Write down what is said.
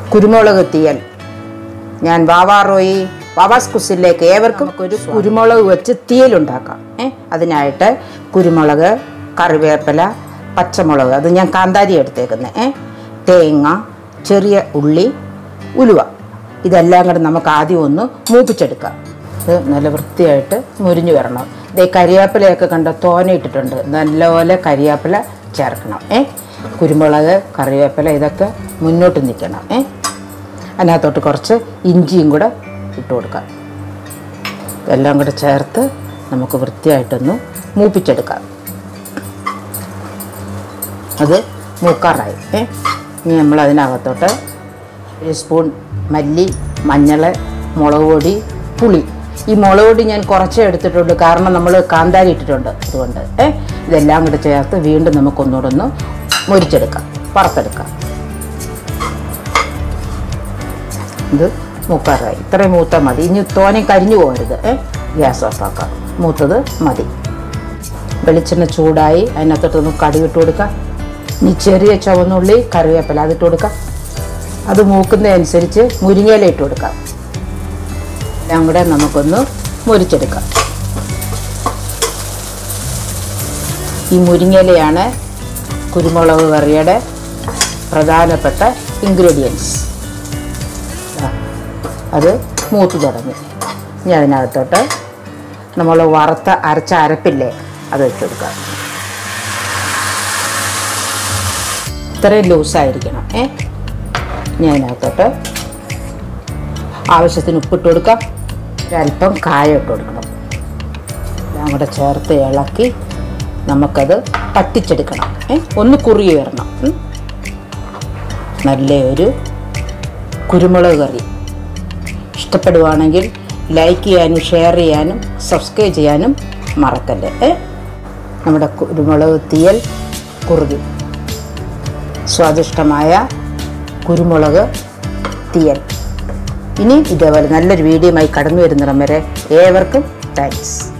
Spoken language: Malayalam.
കുരുമുളക് തീയൽ ഞാൻ വാവാറോയി വാവാസ് കുസിലേക്ക് ഏവർക്കും ഒരു കുരുമുളക് വെച്ച് തീയലുണ്ടാക്കാം ഏ അതിനായിട്ട് കുരുമുളക് കറിവേപ്പില പച്ചമുളക് അത് ഞാൻ കാന്താരി എടുത്തേക്കുന്നത് ഏ തേങ്ങ ചെറിയ ഉള്ളി ഉലുവ ഇതെല്ലാം കൂടെ നമുക്ക് ആദ്യം ഒന്ന് മൂപ്പിച്ചെടുക്കാം ഇത് നല്ല വൃത്തിയായിട്ട് മുരിഞ്ഞു വരണം ഇതേ കരിവേപ്പിലയൊക്കെ കണ്ട തോനെ ഇട്ടിട്ടുണ്ട് നല്ലപോലെ കരിവേപ്പില ചേർക്കണം ഏ കുരുമുളക് കറിവേപ്പില ഇതൊക്കെ മുന്നോട്ട് നിൽക്കണം ഏ അതിനകത്തോട്ട് കുറച്ച് ഇഞ്ചിയും കൂടെ ഇട്ട് കൊടുക്കാം എല്ലാം കൂടെ ചേർത്ത് നമുക്ക് വൃത്തിയായിട്ടൊന്ന് മൂപ്പിച്ചെടുക്കാം അത് മൂക്കാറായി ഏ ഇനി നമ്മൾ അതിനകത്തോട്ട് ഒരു സ്പൂൺ മല്ലി മഞ്ഞൾ മുളക് പൊടി പുളി ഈ മുളക് പൊടി ഞാൻ കുറച്ചേ എടുത്തിട്ടുണ്ട് കാരണം നമ്മൾ കാന്താരി ഇട്ടിട്ടുണ്ട് അതുകൊണ്ട് ഏ ഇതെല്ലാം കൂടെ ചേർത്ത് വീണ്ടും നമുക്കൊന്നുകൂടെ ഒന്ന് മുരിച്ചെടുക്കാം വറുത്തെടുക്കാം ഇത് മൂക്കാറായി ഇത്രയും മൂത്താൽ മതി ഇനി തോനെ കരിഞ്ഞു പോകരുത് ഏ ഗ്യാസ് ഓഫാക്കാം മൂത്തത് മതി വെളിച്ചെണ്ണ ചൂടായി അതിനകത്തോട്ടൊന്ന് കടുകിട്ട് കൊടുക്കാം ഇനി ചെറിയ ചുവന്നുള്ളി കറിവേപ്പില അതിട്ട് കൊടുക്കാം അത് മൂക്കുന്നതനുസരിച്ച് മുരിങ്ങയില ഇട്ട് കൊടുക്കാം എല്ലാം കൂടെ നമുക്കൊന്ന് മുരിച്ചെടുക്കാം ഈ മുരിങ്ങയിലയാണ് കുരുമുളക് കറിയുടെ പ്രധാനപ്പെട്ട ഇൻഗ്രീഡിയൻസ് അത് മൂത്ത് തുടങ്ങി ഇനി അതിനകത്തോട്ട് നമ്മൾ വറുത്ത അരച്ച അരപ്പില്ലേ അത് ഇട്ട് കൊടുക്കാം ഇത്രയും ലൂസായിരിക്കണം ഏ ഇനി അതിനകത്തോട്ട് ആവശ്യത്തിന് ഉപ്പിട്ട് കൊടുക്കാം ഒരല്പം കായം ഇട്ട് കൊടുക്കണം എല്ലാം കൂടെ ചേർത്ത് ഇളക്കി നമുക്കത് പറ്റിച്ചെടുക്കണം ഏ ഒന്ന് കുറുകി വരണം ഉം. നല്ലൊരു കുരുമുളക് കറി ഇഷ്ടപ്പെടുവാണെങ്കിൽ ലൈക്ക് ചെയ്യാനും ഷെയർ ചെയ്യാനും സബ്സ്ക്രൈബ് ചെയ്യാനും മറക്കല്ലേ ഏ നമ്മുടെ കുരുമുളക് തീയൽ കുറുകി സ്വാദിഷ്ടമായ കുരുമുളക് തീയൽ ഇനി ഇതേപോലെ നല്ലൊരു വീഡിയോയുമായി കടന്നു വരുന്നിടം വരെ ഏവർക്കും താങ്ക്സ്